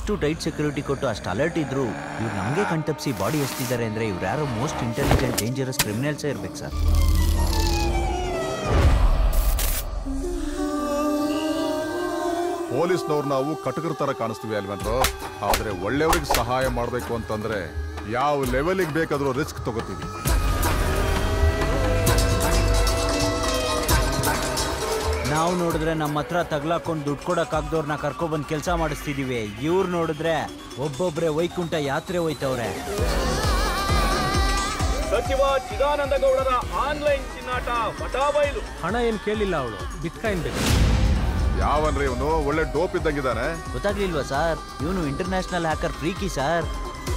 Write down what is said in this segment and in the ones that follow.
ಇಷ್ಟು tight security ಕೊಟ್ಟು ಅಷ್ಟು ಅಲರ್ಟ್ ಇದ್ರು ಇವ್ರು ನಮಗೆ ಕಣ್ತಪ್ಪಿಸಿ ಬಾಡಿ ಎಸ್ತಿದ್ದಾರೆ ಅಂದ್ರೆ ಇವ್ರು ಯಾರೋ ಮೋಸ್ಟ್ ಇಂಟೆಲಿಜೆಂಟ್ ಡೇಂಜರಸ್ ಕ್ರಿಮಿನಲ್ಸೇ ಇರ್ಬೇಕು ಸರ್ ಪೊಲೀಸ್ನವ್ರು ನಾವು ಕಟಕರ ತರ ಕಾಣಿಸ್ತೀವಿ ಅಲ್ವೇನ್ರೋ ಆದ್ರೆ ಒಳ್ಳೆಯವ್ರಿಗೆ ಸಹಾಯ ಮಾಡಬೇಕು ಅಂತಂದ್ರೆ ಯಾವ ಲೆವೆಲಿಗೆ ಬೇಕಾದ್ರೂ ರಿಸ್ಕ್ ತಗೋತೀವಿ ನಾವು ನೋಡಿದ್ರೆ ನಮ್ಮ ಹತ್ರ ತಗ್ಲಾಕೊಂಡು ದುಡ್ಡು ಕೊಡಕ್ಕಾಗ್ದವ್ರನ್ನ ಕರ್ಕೊಬಂದು ಕೆಲಸ ಮಾಡಿಸ್ತಿದೀವಿ ಇವ್ರು ನೋಡಿದ್ರೆ ಒಬ್ಬೊಬ್ರೆ ವೈಕುಂಠ ಯಾತ್ರೆ ಹೋಯ್ತವ್ರೆ ಸಚಿವ ಚಿದಾನಂದ ಗೌಡರ ಆನ್ಲೈನ್ ಚಿನ್ನಾಟ ಬಟಾಬೈಲು ಹಣ ಏನು ಕೇಳಿಲ್ಲ ಅವಳು ಬಿಟ್ಕಾಯಿನ್ ಬೇಕು ಯಾವನ್ರಿ ಇವನು ಒಳ್ಳೆ ಡೋಪ್ ಇದ್ದಂಗಿದ್ದಾನೆ ಗೊತ್ತಾಗ್ಲಿಲ್ವಾ ಸರ್ ಇವನು ಇಂಟರ್ನ್ಯಾಷನಲ್ ಹ್ಯಾಕರ್ ಫ್ರೀಕಿ ಸರ್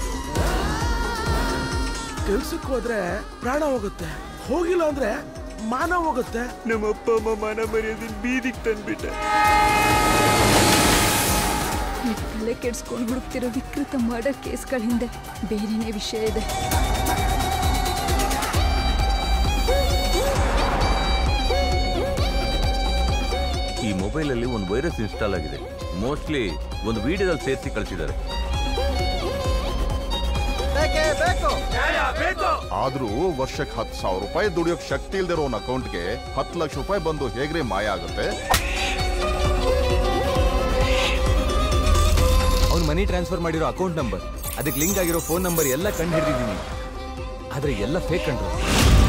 ಕೆಲ್ಸಕ್ಕೆ ಹೋದ್ರೆ ಪ್ರಾಣ ಹೋಗುತ್ತೆ ಹೋಗಿಲ್ಲ ಅಂದ್ರೆ ಮಾನ ಹೋಗುತ್ತೆ ನಮ್ಮಪ್ಪ ಅಮ್ಮ ಮಾನ ಮರ್ಯಾದಿನ ಬೀದಿಗೆ ತಂದ್ಬಿಟ್ಟೆ ಈ ತಲೆ ಕೆಡ್ಸ್ಕೊಂಡು ಹುಡುಕ್ತಿರೋ ವಿಕೃತ ಮರ್ಡರ್ ಕೇಸ್ಗಳ ಹಿಂದೆ ಬೇರೆನೇ ವಿಷಯ ಇದೆ ಈ ಮೊಬೈಲಲ್ಲಿ ಒಂದು ವೈರಸ್ ಇನ್ಸ್ಟಾಲ್ ಆಗಿದೆ ಮೋಸ್ಟ್ಲಿ ಒಂದು ವಿಡಿಯೋದಲ್ಲಿ ಸೇರಿಸಿ ಕಳಿಸಿದ್ದಾರೆ ಆದ್ರೂ ವರ್ಷಕ್ಕೆ ಹತ್ತು ಸಾವಿರ ರೂಪಾಯಿ ದುಡಿಯೋಕ್ ಶಕ್ತಿ ಇಲ್ದಿರೋ ಒಂದು ಅಕೌಂಟ್ಗೆ ಹತ್ತು ಲಕ್ಷ ರೂಪಾಯಿ ಬಂದು ಹೇಗ್ರೆ ಮಾಯ ಆಗುತ್ತೆ ಅವ್ನು ಮನಿ ಟ್ರಾನ್ಸ್ಫರ್ ಮಾಡಿರೋ ಅಕೌಂಟ್ ನಂಬರ್ ಅದಕ್ಕೆ ಲಿಂಕ್ ಆಗಿರೋ ಫೋನ್ ನಂಬರ್ ಎಲ್ಲ ಕಂಡು ಹಿಡಿದಿದ್ದೀನಿ ಆದ್ರೆ ಎಲ್ಲ ಫೇಕ್ ಕಂಡ್ರು